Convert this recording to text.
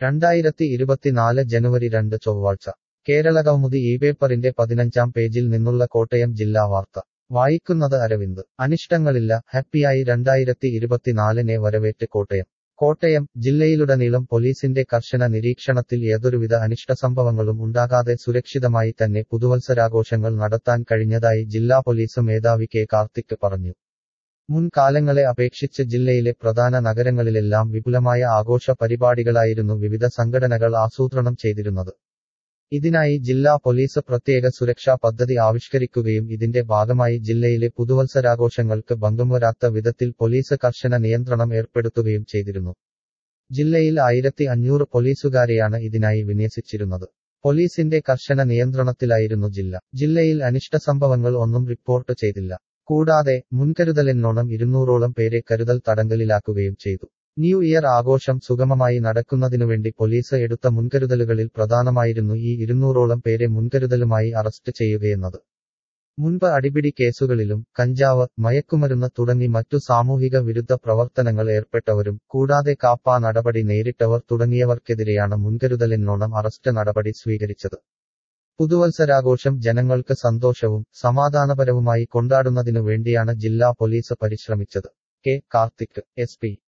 രണ്ടായിരത്തി ഇരുപത്തിനാല് ജനുവരി രണ്ട് ചൊവ്വാഴ്ച കേരളകൗമുദി ഈ പേപ്പറിന്റെ പതിനഞ്ചാം പേജിൽ നിന്നുള്ള കോട്ടയം ജില്ലാ വാർത്ത വായിക്കുന്നത് അരവിന്ദ് അനിഷ്ടങ്ങളില്ല ഹാപ്പിയായി രണ്ടായിരത്തി ഇരുപത്തിനാലിനെ വരവേറ്റ് കോട്ടയം കോട്ടയം ജില്ലയിലുടനീളം പോലീസിന്റെ കർശന നിരീക്ഷണത്തിൽ യാതൊരുവിധ അനിഷ്ടസംഭവങ്ങളും ഉണ്ടാകാതെ സുരക്ഷിതമായി തന്നെ പുതുവത്സരാഘോഷങ്ങൾ നടത്താൻ കഴിഞ്ഞതായി ജില്ലാ പോലീസ് മേധാവി കെ കാർത്തിക് പറഞ്ഞു മുൻകാലങ്ങളെ അപേക്ഷിച്ച് ജില്ലയിലെ പ്രധാന നഗരങ്ങളിലെല്ലാം വിപുലമായ ആഘോഷ പരിപാടികളായിരുന്നു വിവിധ സംഘടനകൾ ആസൂത്രണം ചെയ്തിരുന്നത് ഇതിനായി ജില്ലാ പോലീസ് പ്രത്യേക സുരക്ഷാ പദ്ധതി ആവിഷ്കരിക്കുകയും ഇതിന്റെ ഭാഗമായി ജില്ലയിലെ പുതുവത്സരാഘോഷങ്ങൾക്ക് ഭംഗം വരാത്ത വിധത്തിൽ പോലീസ് കർശന നിയന്ത്രണം ഏർപ്പെടുത്തുകയും ചെയ്തിരുന്നു ജില്ലയിൽ ആയിരത്തി അഞ്ഞൂറ് പോലീസുകാരെയാണ് ഇതിനായി വിന്യസിച്ചിരുന്നത് പോലീസിന്റെ കർശന നിയന്ത്രണത്തിലായിരുന്നു ജില്ല ജില്ലയിൽ അനിഷ്ട സംഭവങ്ങൾ ഒന്നും റിപ്പോർട്ട് ചെയ്തില്ല കൂടാതെ മുൻകരുതലെന്നോണം ഇരുന്നൂറോളം പേരെ കരുതൽ തടങ്കലിലാക്കുകയും ചെയ്തു ന്യൂ ഇയർ ആഘോഷം സുഗമമായി നടക്കുന്നതിനുവേണ്ടി പോലീസ് എടുത്ത മുൻകരുതലുകളിൽ പ്രധാനമായിരുന്നു ഈ ഇരുന്നൂറോളം പേരെ മുൻകരുതലുമായി അറസ്റ്റ് ചെയ്യുകയെന്നത് മുൻപ് അടിപിടി കേസുകളിലും കഞ്ചാവ് മയക്കുമരുന്ന് തുടങ്ങി മറ്റു സാമൂഹിക വിരുദ്ധ പ്രവർത്തനങ്ങൾ ഏർപ്പെട്ടവരും കൂടാതെ കാപ്പ നടപടി നേരിട്ടവർ തുടങ്ങിയവർക്കെതിരെയാണ് മുൻകരുതലെന്നോണം അറസ്റ്റ് നടപടി സ്വീകരിച്ചത് പുതുവത്സരാഘോഷം ജനങ്ങൾക്ക് സന്തോഷവും സമാധാനപരവുമായി കൊണ്ടാടുന്നതിനു വേണ്ടിയാണ് ജില്ലാ പോലീസ് പരിശ്രമിച്ചത് കെ കാർത്തിക് എസ് പി